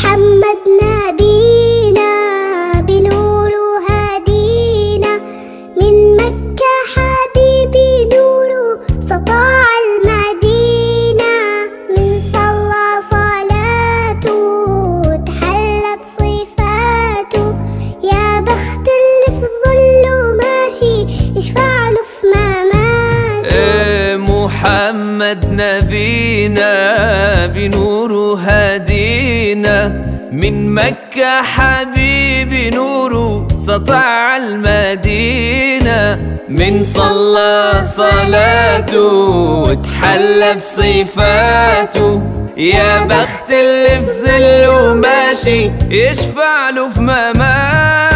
محمد نبينا بنور هدينا من مكة حبيبي نور سطاع المدينة من صلى صلاته تحلى بصفاته يا بخت اللي في ظله ماشي يشفع له في مماته إيه محمد نبينا بنوره هدينا من مكة حبيبي نوره سطع المدينة من صلى صلاته وتحلى بصفاته يا بخت اللي في ظله ماشي يشفع له في مماته